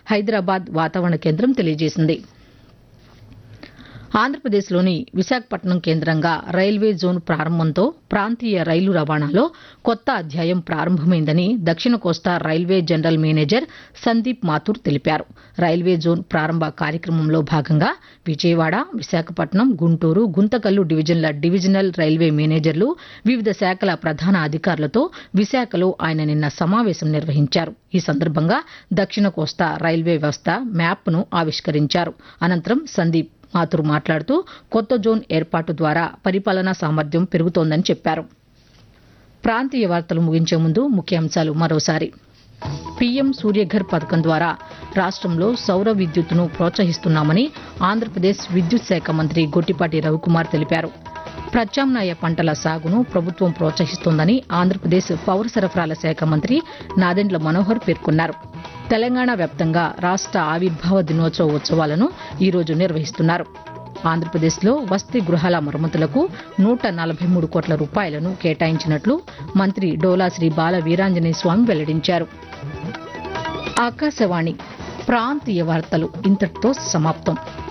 హైదరాబాద్ వాతావరణ కేంద్రం తెలియజేసింది ఆంధ్రప్రదేశ్లోని విశాఖపట్నం కేంద్రంగా రైల్వే జోన్ ప్రారంభంతో ప్రాంతీయ రైలు రవాణాలో కొత్త అధ్యాయం ప్రారంభమైందని దక్షిణ కోస్తా railway general manager Sandeep Mathur తెలిపారు రైల్వే జోన్ ప్రారంభ కార్యక్రమంలో భాగంగా విజయవాడ విశాఖపట్నం గుంటూరు గుంతకల్లు డివిజన్ల డివిజనల్ రైల్వే మేనేజర్లు వివిధ శాఖల ప్రధాన అధికారులతో విశాఖలో ఆయన నిన్న సమావేశం నిర్వహించారు ఈ సందర్భంగా దక్షిణ కోస్తా రైల్వే వ్యవస్థ మ్యాప్ను ఆవిష్కరించారు అనంతరం సందీప్ మాథుర్ మాట్లాడుతూ కొత్త జోన్ ఏర్పాటు ద్వారా పరిపాలనా సామర్థ్యం పెరుగుతోందని చెప్పారు ప్రాంతీయ వార్తలు ముగించే ముందు ముఖ్యాంశాలు మరోసారి పీఎం సూర్యఘర్ పథకం ద్వారా రాష్ట్రంలో సౌర విద్యుత్తును ప్రోత్సహిస్తున్నామని ఆంధ్రప్రదేశ్ విద్యుత్ శాఖ మంత్రి గొట్టిపాటి రవికుమార్ తెలిపారు ప్రత్యామ్నాయ పంటల సాగును ప్రభుత్వం ప్రోత్సహిస్తోందని ఆంధ్రప్రదేశ్ పౌర సరఫరాల శాఖ మంత్రి నాదెండ్ల మనోహర్ పేర్కొన్నారు తెలంగాణ వ్యాప్తంగా రాష్ట్ర ఆవిర్భావ దినోత్సవ ఉత్సవాలను ఈరోజు నిర్వహిస్తున్నారు ఆంధ్రప్రదేశ్లో వసతి గృహాల మరమ్మతులకు నూట నలభై మూడు కోట్ల రూపాయలను కేటాయించినట్లు మంత్రి డోలా శ్రీ బాల వీరాంజనేయ స్వామి వెల్లడించారు ఆకాశవాణి ప్రాంతీయ వార్తలు ఇంతటితో సమాప్తం